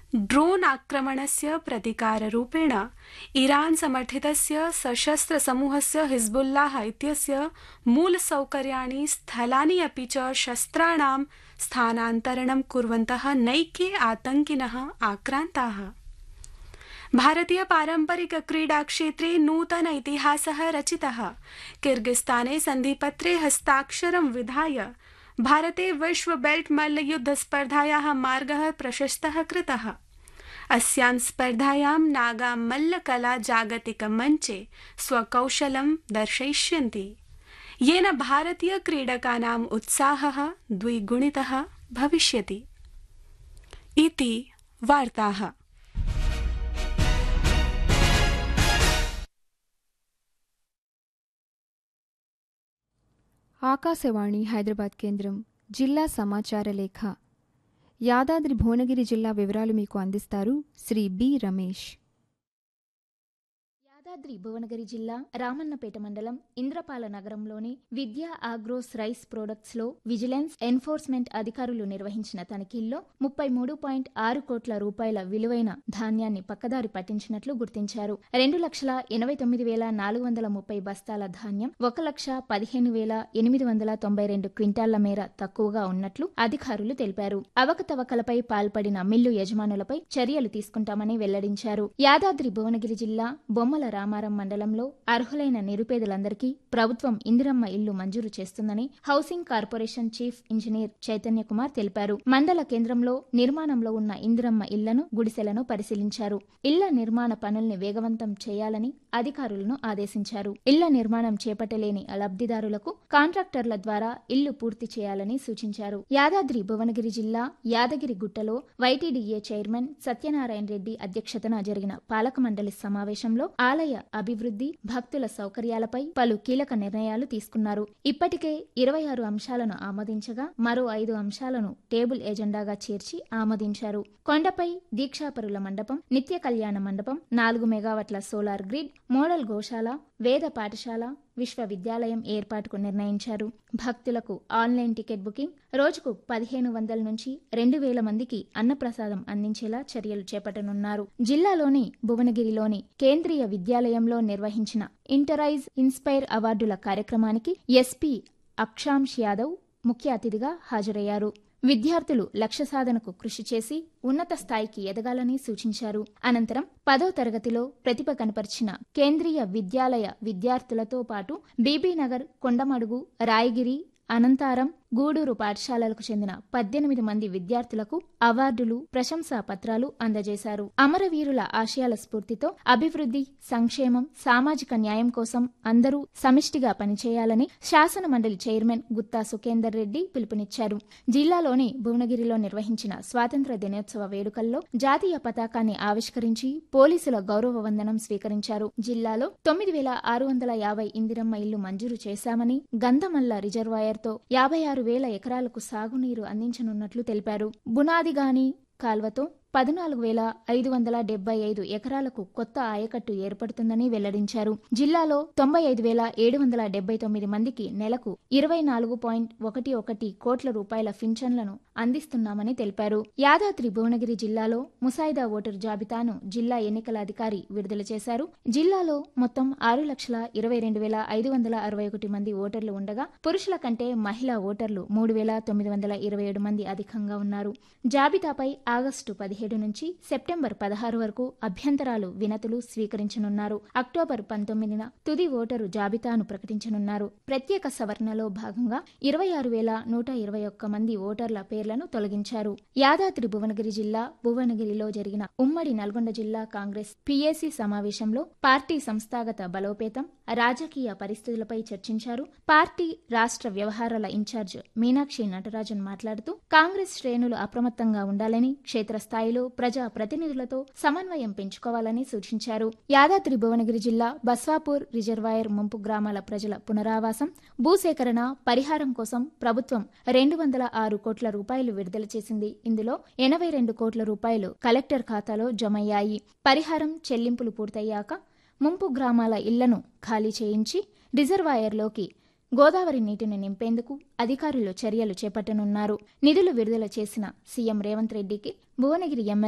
drone आक्रमणस्य प्रतिकाररूपेण ईरान् समर्थितस्य सशस्त्रसमूहस्य हिज्बुल्लाह इत्यस्य मूलसौकर्याणि स्थलानि अपि च शस्त्राणां स्थानान्तरणं कुर्वन्तः नैके आतङ्किनः आक्रान्ताः भारतीय पारम्परिक क्रीडा क्षेत्रे नूतन इतिहासः रचितः किर्गिस्ताने सन्धिपत्रे हस्ताक्षरं विधाय भारते विश्व बेल्ट मल्लयुद्ध स्पर्धायाः मार्गः प्रशस्तः कृतः अस्यां स्पर्धायां नागा मल्लकला जागतिकमञ्चे स्वकौशलं दर्शयिष्यन्ति येन भारतीय क्रीडकानाम् उत्साहः द्विगुणितः भविष्यति इति वार्ताः ఆకాశవాణి హైదరాబాద్ కేంద్రం జిల్లా సమాచార లేఖ యాదాద్రి భువనగిరి జిల్లా వివరాలు మీకు అందిస్తారు శ్రీ బి రమేష్ యాదాద్రి భువనగిరి జిల్లా రామన్నపేట మండలం ఇంద్రపాల నగరంలోని విద్యా ఆగ్రోస్ రైస్ ప్రొడక్ట్స్ లో విజిలెన్స్ ఎన్ఫోర్స్మెంట్ అధికారులు నిర్వహించిన తనిఖీల్లో ముప్పై మూడు పాయింట్ ఆరు కోట్ల రూపాయల విలువైన ధాన్యాన్ని పక్కదారి పట్టించినట్లు గుర్తించారు రెండు లక్షల ఎనభై తొమ్మిది వేల నాలుగు వందల ముప్పై బస్తాల ధాన్యం ఒక లక్ష పదిహేను వేల ఎనిమిది వందల తొంభై రెండు క్వింటాళ్ల మేర తక్కువగా ఉన్నట్లు అధికారులు తెలిపారు అవకతవకలపై పాల్పడిన మిల్లు యజమానులపై చర్యలు తీసుకుంటామని వెల్లడించారు యాదాద్రి భువనగిరి జిల్లా బొమ్మల రామారం మండలంలో అర్హులైన నిరుపేదలందరికీ ప్రభుత్వం ఇందిరమ్మ ఇల్లు మంజూరు చేస్తుందని housing corporation chief engineer Chaitanya Kumar తెలిపారు మండల కేంద్రంలో నిర్మాణంలో ఉన్న ఇందిరమ్మ ఇళ్లను గుడిసెలను పరిశీలించారు ఇళ్ల నిర్మాణ పనుల్ని వేగవంతం చేయాలని అధికారులను ఆదేశించారు ఇళ్ల నిర్మాణం చేపట్టలేని లబ్ధిదారులకు కాంట్రాక్టర్ల ద్వారా ఇల్లు పూర్తి చేయాలని సూచించారు యాదాద్రి భువనగిరి జిల్లా యాదగిరి గుట్టలో వైటీడీఏ చైర్మన్ సత్యనారాయణ రెడ్డి అధ్యక్షతన జరిగిన పాలక మండలి సమావేశంలో ఆలయ అభివృద్ధి భక్తుల సౌకర్యాలపై పలు కీలక నిర్ణయాలు తీసుకున్నారు ఇప్పటికే ఇరవై ఆరు అంశాలను ఆమోదించగా మరో ఐదు అంశాలను టేబుల్ ఎజెండాగా చేర్చి ఆమోదించారు కొండపై దీక్షాపరుల మండపం నిత్య కళ్యాణ మండపం నాలుగు మెగావాట్ల సోలార్ గ్రిడ్ మోడల్ గోశాల వేద పాఠశాల విశ్వవిద్యాలయం ఏర్పాటుకు నిర్ణయించారు భక్తులకు ఆన్లైన్ టికెట్ బుకింగ్ రోజుకు పదిహేను వందల నుంచి రెండు వేల మందికి అన్నప్రసాదం అందించేలా చర్యలు చేపట్టనున్నారు జిల్లాలోని భువనగిరిలోని కేంద్రీయ విద్యాలయంలో నిర్వహించిన ఇంటరైజ్ ఇన్స్పైర్ అవార్డుల కార్యక్రమానికి ఎస్పీ అక్షాంష్ యాదవ్ ముఖ్య అతిథిగా హాజరయ్యారు విద్యార్థులు లక్ష్య సాధనకు కృషి చేసి ఉన్నత స్థాయికి ఎదగాలని సూచించారు అనంతరం పదో తరగతిలో ప్రతిభ కనపరిచిన కేంద్రీయ విద్యాలయ విద్యార్థులతో పాటు బీబీనగర్ కొండమడుగు రాయగిరి అనంతారం గూడూరు పాఠశాలలకు చెందిన పద్దెనిమిది మంది విద్యార్థులకు అవార్డులు ప్రశంసా పత్రాలు అందజేశారు అమరవీరుల ఆశయాల స్ఫూర్తితో అభివృద్ధి సంక్షేమం సామాజిక న్యాయం కోసం అందరూ సమిష్టిగా పనిచేయాలని శాసన మండలి చైర్మన్ గుత్తా సుఖేందర్ రెడ్డి పిలుపునిచ్చారు జిల్లాలోని భువనగిరిలో నిర్వహించిన స్వాతంత్ర దినోత్సవ వేడుకల్లో జాతీయ పతాకాన్ని ఆవిష్కరించి పోలీసుల గౌరవ వందనం స్వీకరించారు జిల్లాలో తొమ్మిది వేల ఆరు వందల యాభై ఇందిరమ్మ ఇల్లు మంజూరు చేశామని గంధమల్ల రిజర్వాయర్తో యాభై ఆరు వేల ఎకరాలకు సాగునీరు అందించనున్నట్లు తెలిపారు బునాదిగాని కాల్వతో పద్నాలుగు వేల ఐదు వందల డెబ్బై ఐదు ఎకరాలకు కొత్త ఆయకట్టు ఏర్పడుతుందని వెల్లడించారు జిల్లాలో తొంభై ఐదు వేల ఏడు వందల డెబ్బై తొమ్మిది మందికి నెలకు ఇరవై నాలుగు పాయింట్ ఒకటి ఒకటి కోట్ల రూపాయల పింఛన్లను అందిస్తున్నామని తెలిపారు యాదాద్రి భువనగిరి జిల్లాలో ముసాయిదా ఓటరు జాబితాను జిల్లా ఎన్నికల అధికారి విడుదల చేశారు జిల్లాలో మొత్తం ఆరు లక్షల ఇరవై రెండు వేల ఐదు వందల అరవై ఒకటి మంది ఓటర్లు ఉండగా పురుషుల కంటే మహిళా ఓటర్లు మూడు వేల తొమ్మిది వందల ఇరవై ఏడు మంది అధికంగా ఉన్నారు జాబితాపై ఆగస్టు పదిహేను నుంచి సెప్టెంబర్ పదహారు వరకు అభ్యంతరాలు వినతులు స్వీకరించనున్నారు అక్టోబర్ పంతొమ్మిదిన తుది ఓటరు జాబితాను ప్రకటించనున్నారు ప్రత్యేక సవరణలో భాగంగా ఇరవై ఆరు వేల నూట ఇరవై ఒక్క మంది ఓటర్ల పేర్లను తొలగించారు యాదాద్రి భువనగిరి జిల్లా భువనగిరిలో జరిగిన ఉమ్మడి నల్గొండ జిల్లా కాంగ్రెస్ పీఏసీ సమావేశంలో పార్టీ సంస్థాగత బలోపేతం రాజకీయ పరిస్థితులపై చర్చించారు పార్టీ రాష్ట్ర వ్యవహారాల ఇన్ఛార్జ్ మీనాక్షి నటరాజన్ మాట్లాడుతూ కాంగ్రెస్ శ్రేణులు అప్రమత్తంగా ఉండాలని క్షేత్రస్థాయిలో ప్రజా ప్రతినిధులతో సమన్వయం పెంచుకోవాలని సూచించారు యాదాద్రి భువనగిరి జిల్లా బస్వాపూర్ రిజర్వాయర్ ముంపు గ్రామాల ప్రజల పునరావాసం భూసేకరణ పరిహారం కోసం ప్రభుత్వం రెండు వందల ఆరు కోట్ల రూపాయలు విడుదల చేసింది ఇందులో ఎనభై రెండు కోట్ల రూపాయలు కలెక్టర్ ఖాతాలో జమయ్యాయి పరిహారం చెల్లింపులు పూర్తయ్యాక ముంపు గ్రామాల ఇళ్లను ఖాళీ చేయించి రిజర్వాయర్లోకి గోదావరి నీటిని నింపేందుకు అధికారులు చర్యలు చేపట్టనున్నారు నిధులు విడుదల చేసిన సీఎం రేవంత్ రెడ్డికి భువనగిరి ఎమ్మెల్యే